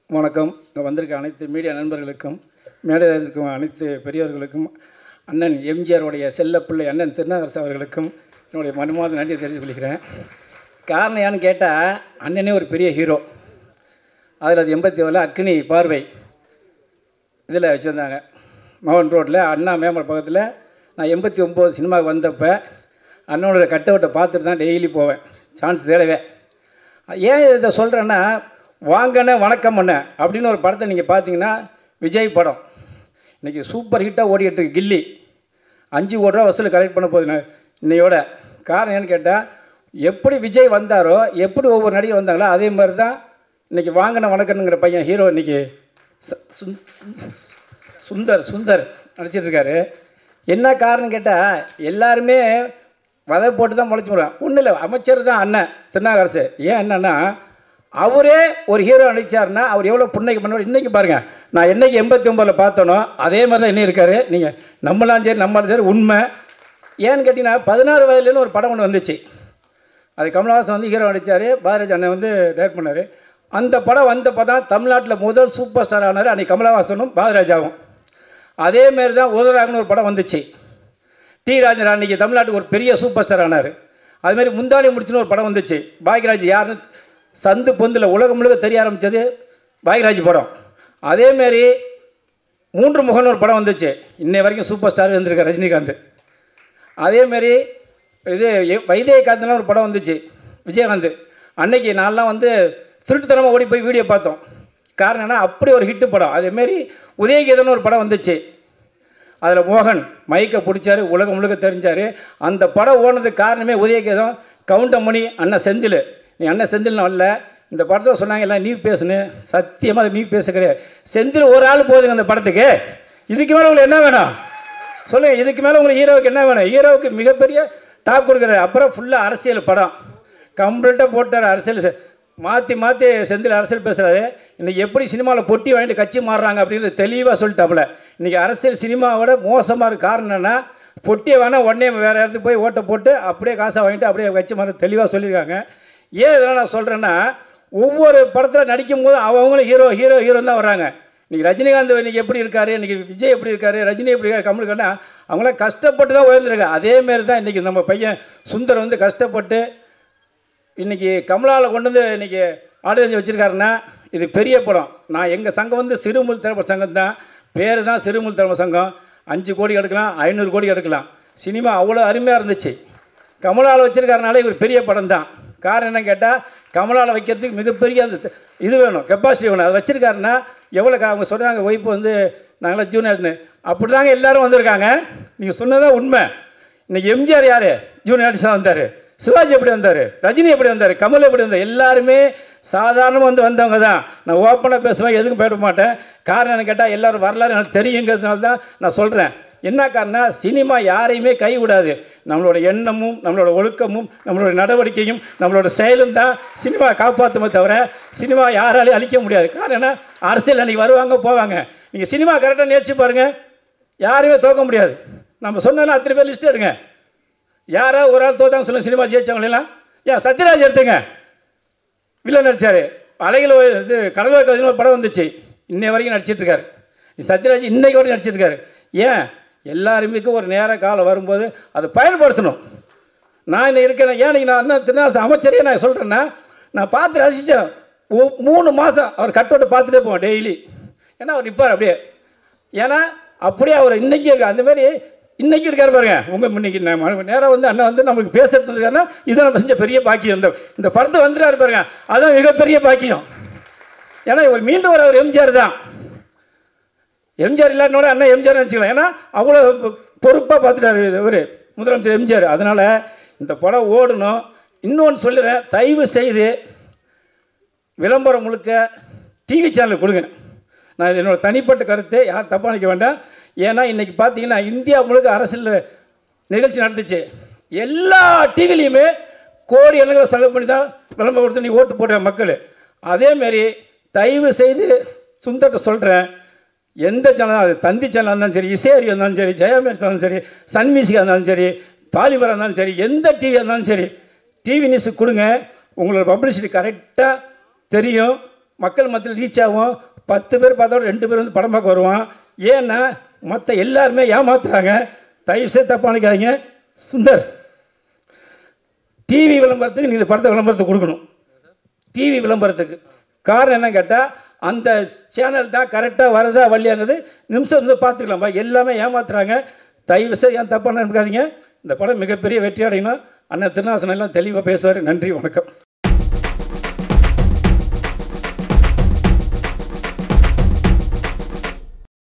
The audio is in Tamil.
வணக்கம் இங்கே வந்திருக்க அனைத்து மீடியா நண்பர்களுக்கும் மேடையில் இருக்கும் அனைத்து பெரியவர்களுக்கும் அண்ணன் எம்ஜிஆருடைய செல்லப்பிள்ளை அண்ணன் திருநாகரசு அவர்களுக்கும் என்னுடைய மனமார்ந்த நன்றியை தெரிவித்து கொள்கிறேன் காரணம் ஏன்னு கேட்டால் அண்ணனே ஒரு பெரிய ஹீரோ அதில் அது எண்பத்தி ஏழில் அக்னி பார்வை இதில் வச்சுருந்தாங்க மோகன் ரோட்டில் அண்ணா மேம்பர் பக்கத்தில் நான் எண்பத்தி ஒம்பது சினிமாவுக்கு வந்தப்போ அண்ணனோட கட்டவுட்டை பார்த்துட்டு தான் டெய்லி போவேன் சான்ஸ் தேடவே ஏன் இதை சொல்கிறேன்னா வாங்கண்ணே வணக்கம் அண்ணே அப்படின்னு ஒரு படத்தை நீங்கள் பார்த்தீங்கன்னா விஜய் படம் இன்றைக்கி சூப்பர் ஹிட்டாக ஓடிக்கிட்டு இருக்கு கில்லி அஞ்சு கோடி ரூபா வசூல் கலெக்ட் பண்ண போகுது நான் இன்னையோட காரணம் ஏன்னு கேட்டால் எப்படி விஜய் வந்தாரோ எப்படி ஒவ்வொரு நடிகர் வந்தாங்களோ அதே மாதிரி தான் இன்றைக்கி வாங்கின வணக்கம்ங்கிற பையன் ஹீரோ இன்றைக்கி சுந்தர் சுந்தர் நடிச்சிட்டு இருக்காரு என்ன காரணம் கேட்டால் எல்லாருமே வதை போட்டு தான் முளைச்சி போடுவேன் ஒன்றும் இல்லை அமைச்சர் தான் அண்ணன் திருநாகரசு ஏன் என்னன்னா அவரே ஒரு ஹீரோ நடித்தாருன்னா அவர் எவ்வளோ புண்ணைக்கு பண்ணுவார் இன்றைக்கி பாருங்கள் நான் என்னைக்கு எண்பத்தி ஒம்பதில் பார்த்தனோ அதே மாதிரி தான் இன்னும் இருக்கார் நீங்கள் நம்மளாம் சரி நம்மளும் சரி உண்மை ஏன்னு கேட்டிங்கன்னா பதினாறு வயதுலேருந்து ஒரு படம் ஒன்று வந்துச்சு அது கமலஹாசன் வந்து ஹீரோ நடித்தார் பாரதி அண்ணன் வந்து டைரக்ட் பண்ணார் அந்த படம் வந்தப்போ தான் தமிழ்நாட்டில் முதல் சூப்பர் ஸ்டார் ஆனார் அன்றைக்கி கமலஹாசனும் பாரதிராஜாவும் அதேமாரி தான் உதராகனு ஒரு படம் வந்துச்சு டி ராஜன் அன்றைக்கி தமிழ்நாட்டுக்கு ஒரு பெரிய சூப்பர் ஸ்டார் ஆனார் அதுமாரி முந்தானி முடிச்சுன்னு ஒரு படம் வந்துச்சு பாக்யராஜ் யாருன்னு சந்து பொந்தில் உலகம் முழுக்க தெரிய ஆரம்பித்தது பாக்யராஜ் படம் அதேமாரி மூன்று முகன் ஒரு படம் வந்துச்சு இன்னை வரைக்கும் சூப்பர் ஸ்டார் வந்திருக்கார் ரஜினிகாந்த் அதேமாரி இது எ- வைத்தியகாந்த்லாம் ஒரு படம் வந்துச்சு விஜயகாந்த் அன்னைக்கு நான்லாம் வந்து திருட்டுத்தனமாக ஓடி போய் வீடியோ பார்த்தோம் காரணம் என்ன அப்படி ஒரு ஹிட்டு படம் அதேமாரி உதயகீதன் ஒரு படம் வந்துச்சு அதில் மோகன் மைக்கை பிடிச்சாரு உலகம் முழுக்க தெரிஞ்சார் அந்த படம் ஓனதுக்கு காரணமே உதயகீதம் கவுண்டமணி அண்ணன் செந்தில் நீ அண்ணன் செந்தில் வரல இந்த படத்தில் சொன்னாங்க எல்லாம் நீ பேசுன்னு சத்தியமாக அது நீ பேச கிடையாது செந்தில் ஒரு ஆள் போதுங்க அந்த படத்துக்கு இதுக்கு மேலே உங்களுக்கு என்ன வேணும் சொல்லுங்கள் இதுக்கு மேலே உங்களுக்கு ஹீரோவுக்கு என்ன வேணும் ஹீரோவுக்கு மிகப்பெரிய டாப் கொடுக்குறாரு அப்புறம் ஃபுல்லாக அரசியல் படம் கம்ப்ளீட்டாக போட்டார் அரசியல் செ- மாற்றி மாற்றி செந்தில் அரசியல் பேசுகிறாரு இன்றைக்கி எப்படி சினிமாவில் பொட்டி வாங்கிட்டு கட்சி மாறுறாங்க அப்படிங்கிறது தெளிவாக சொல்லிட்டாப்புல இன்றைக்கி அரசியல் சினிமாவோட மோசமாக இருக்க காரணம் என்னென்னா பொட்டியை வேணால் உடனே வேறு இடத்துக்கு போய் ஓட்டை போட்டு அப்படியே காசை வாங்கிட்டு அப்படியே கட்சி மாற தெளிவாக சொல்லியிருக்காங்க ஏன் இதெல்லாம் நான் சொல்கிறேன்னா ஒவ்வொரு படத்தில் நடிக்கும் போது அவங்களும் ஹீரோ ஹீரோ ஹீரோ தான் வர்றாங்க இன்றைக்கி ரஜினிகாந்த் இன்றைக்கி எப்படி இருக்காரு இன்றைக்கி விஜய் எப்படி இருக்காரு ரஜினி எப்படி இருக்காரு கமலுக்குன்னா அவங்களாம் கஷ்டப்பட்டு தான் உயர்ந்திருக்காங்க அதேமாரி தான் இன்றைக்கி நம்ம பையன் சுந்தர் வந்து கஷ்டப்பட்டு இன்றைக்கி கமலாவில் கொண்டு வந்து இன்றைக்கி ஆடியன்ஸ் வச்சுருக்காருன்னா இது பெரிய படம் நான் எங்கள் சங்கம் வந்து சிறுமுல் திரைப்பட சங்கம் தான் பேர் தான் சிறுமுல் திரைப்பட சங்கம் அஞ்சு கோடி எடுக்கலாம் ஐநூறு கோடி எடுக்கலாம் சினிமா அவ்வளோ அருமையாக இருந்துச்சு கமலாவில் வச்சுருக்காருனால இவர் பெரிய படம் தான் காரணம் என்னன்னு கேட்டால் கமலாவில் வைக்கிறதுக்கு மிகப்பெரிய அந்த த- இது வேணும் கெப்பாசிட்டி வேணும் அதை வச்சுருக்காருன்னா எவ்வளோ கா- அவங்க சொன்னாங்க ஒய்ஃப் வந்து நாங்களாம் ஜூனியர்னு அப்படி தாங்க எல்லாரும் வந்திருக்காங்க நீங்கள் சொன்னதான் உண்மை இன்னைக்கு எம்ஜிஆர் யார் ஜூனியர் ஆர்டிஸ்டாக வந்தார் சிவாஜி எப்படி வந்தார் ரஜினி எப்படி வந்தார் கமல் எப்படி வந்தார் எல்லாருமே சாதாரணமாக வந்து வந்தவங்க தான் நான் ஓப்பனாக பேசுவேன் எதுக்கும் போயிட மாட்டேன் காரணம் என்ன கேட்டால் எல்லாரும் வரலாறு எனக்கு தெரியுங்கிறதுனால தான் நான் சொல்கிறேன் என்ன காரணம் சினிமா யாரையுமே கைவிடாது நம்மளோட எண்ணமும் நம்மளோட ஒழுக்கமும் நம்மளோட நடவடிக்கையும் நம்மளோட செயலும் தான் சினிமா காப்பாற்றுமே தவிர சினிமா யாராலையும் அழிக்க முடியாது காரணம் என்ன அரசியல் அன்றைக்கி வருவாங்க போவாங்க நீங்கள் சினிமா கரெக்டாக நேர்ச்சி பாருங்கள் யாரையுமே தோக்க முடியாது நம்ம சொன்னாலும் அத்தனை பேர் லிஸ்ட் எடுங்க யாரா ஒரு ஆள் தோத்தாங்க சொல்லுங்க சினிமா ஜெயிச்சவங்களெல்லாம் ஏன் சத்யராஜ் எடுத்துங்க வில்லன் நடிச்சார் அலைகள் ஓ- இது கடலோர கவிதைன்னு ஒரு படம் வந்துச்சு இன்னை வரைக்கும் நடிச்சிட்டு இருக்காரு சத்யராஜ் இன்னைக்கு வரைக்கும் நடிச்சிட்டு இருக்காரு ஏன் எல்லாருமே ஒரு நேர காலம் வரும்போது அதை பயன்படுத்தணும் நான் இன்னும் இருக்கேன் ஏன் இன்னைக்கு நான் என்ன திருநாள் அமைச்சரே நான் சொல்கிறேன்னா நான் பார்த்து ரசித்தேன் மூணு மாதம் அவர் கட்டோட்டை பார்த்துட்டே போவேன் டெய்லி ஏன்னா அவர் நிற்பார் அப்படியே ஏன்னா அப்படியே அவர் இன்னைக்கு இருக்கு அந்த மாதிரி இன்னைக்கு இருக்காரு பாருங்க உங்கள் இன்னைக்கு நம்ம நேராக வந்து அண்ணன் வந்து நம்மளுக்கு பேசுறது இருக்காருன்னா இது நம்ம செஞ்ச பெரிய பாக்கியம் இந்த இந்த படத்தை வந்துட்டாரு பாருங்க அதான் மிகப்பெரிய பாக்கியம் ஏன்னா இவர் மீண்டும் ஒரு அவர் எம்ஜிஆர் தான் எம்ஜிஆர் இல்லாட்டினோட அண்ணன் எம்ஜிஆர் நினச்சிக்கலாம் ஏன்னா அவ்வளோ பொறுப்பாக பார்த்துட்டாரு இவர் முதலமைச்சர் எம்ஜிஆர் அதனால் இந்த படம் ஓடணும் இன்னொன்று சொல்லுறேன் தயவு செய்து விளம்பரம் முழுக்க டிவி சேனல் கொடுங்க நான் இது என்னோட தனிப்பட்ட கருத்தை யார் தப்பாக நினைக்க வேண்டாம் ஏன்னா இன்றைக்கி பார்த்தீங்கன்னா இந்தியா முழுக்க அரசியல் நிகழ்ச்சி நடந்துச்சு எல்லா டிவிலையுமே கோடி எண்ணங்களை செலவு பண்ணி தான் விளம்பரம் கொடுத்து நீ ஓட்டு போடுற மக்கள் அதேமாரி தயவு செய்து சுந்தர்கிட்ட சொல்கிறேன் எந்த சேனல் அது தந்தி சேனலாக இருந்தாலும் சரி இசையறி இருந்தாலும் சரி ஜெயமேஷ் இருந்தாலும் சரி சன் மியூசிக்காக இருந்தாலும் சரி பாலிமரம் இருந்தாலும் சரி எந்த டிவியாக இருந்தாலும் சரி டிவி நியூஸுக்கு கொடுங்க உங்களோட பப்ளிசிட்டி கரெக்டாக தெரியும் மக்கள் மத்தியில் ரீச் ஆகும் பத்து பேர் பார்த்தோட ரெண்டு பேர் வந்து படம் பார்க்க வருவான் ஏன்னா மற்ற எல்லாருமே ஏமாத்துறாங்க தயவு செய்து தப்பாக நினைக்காதீங்க சுந்தர் டிவி விளம்பரத்துக்கு நீங்கள் படத்தை விளம்பரத்துக்கு கொடுக்கணும் டிவி விளம்பரத்துக்கு காரணம் என்ன கேட்டால் அந்த சேனல் தான் கரெக்டாக வருதா வரலையாங்கிறது நிமிஷம் நிமிஷம் பார்த்துக்கலாம்ப்பா எல்லாமே ஏமாத்துறாங்க தயவு செய்து ஏன் தப்பாக நினைக்காதீங்க இந்த படம் மிகப்பெரிய வெற்றி அடையணும் அண்ணன் திருநாசனம் எல்லாம் தெளிவாக பேசுவார் நன்றி வணக்கம்